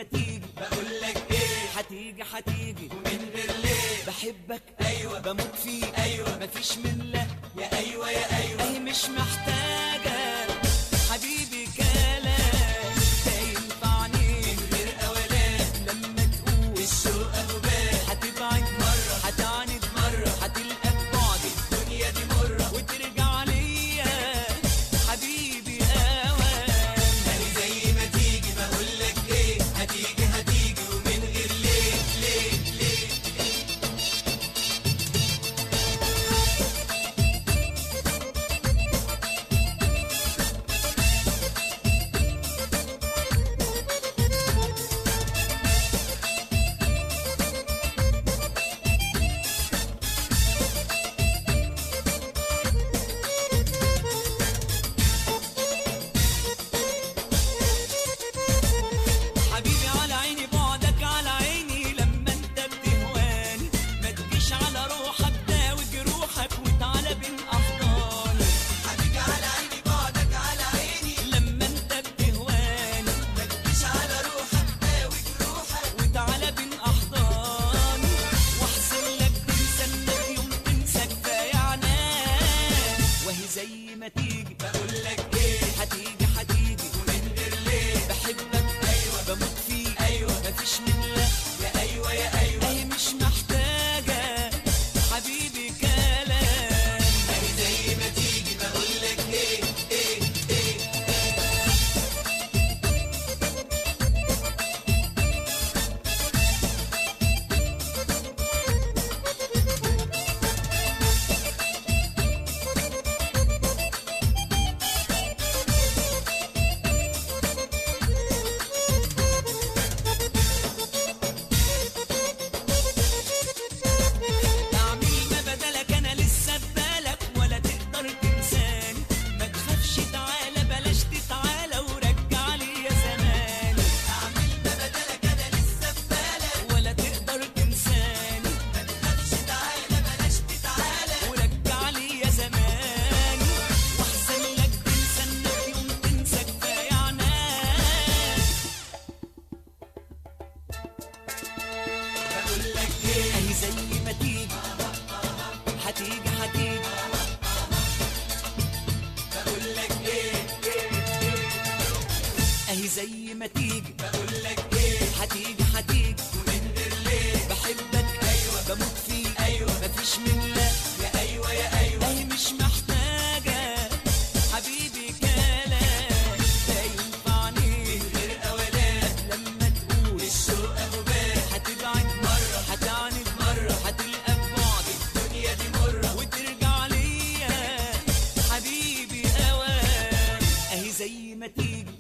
ما تيجي بقول لك ايه هتيجي هتيجي ومن غير ليه بحبك ايوه بموت فيك ايوه مفيش من لا يا ايوه يا ايوه اهي مش محتاجة حبيبي كلام ده ينفعني من غير اولاد لما تقول الشوق اهو بان هتبعد مرة. هتعاند مرة. هتلقى بعد الدنيا دي مره وترجع ليا حبيبي اوام يعني زي ما تيجي بقول لك ايه هتيجي هتيجي ومن غير ليه ليه ليه حبيبي على عيني بعدك على عيني لما انت بتهواني ما تجيش على روحك داوي جروحك وتعالى بين احضاني حبيبي على عيني بعدك على عيني لما انت بتهواني ما تجيش على روحك داوي جروحك وتعالى بين احضاني واحسن لك تنسى انك يوم تنسى كفايه عنان وهي زي ما تيجي بقول لك ايه هتيجي هتيجي ومن غير ليه بحبك ايوه بموت فيك ايوه مفيش من لا يا ايوه يا ايوه اهي مش محتاجة حبيبي كلام يعني زي ما تيجي بقول لك ايه ايه ايه اعمل ما بدلك انا لسه في بالك ولا تقدر تنساني ما تخافش تعالى بلاش تتعالى ورجع لي يا زماني اعمل ما بدلك انا لسه في بالك ولا تقدر تنساني ما تخافش تعالى بلاش تتعالى ورجع لي يا زماني واحسن لك تنسى انك يوم تنسى كفايه عنان بقول لك ايه اهي زي ما تيجي هتيجي هتيجي بقول لك ايه اهي زي ما تيجي بقول لك ايه هتيجي هتيجي ومن غير ليه بحبك ايوه بموت فيك ايوه مفيش من لا يا ايوه يا ايوه اهي مش محتاجة حبيبي كلام ده ينفعني من غير اولاد لما تقول الشوق اهو بان هتبعد مرة. هتعاند مرة. هتلقى بعد الدنيا دي مره وترجع ليا حبيبي اوام اهي زي ما تيجي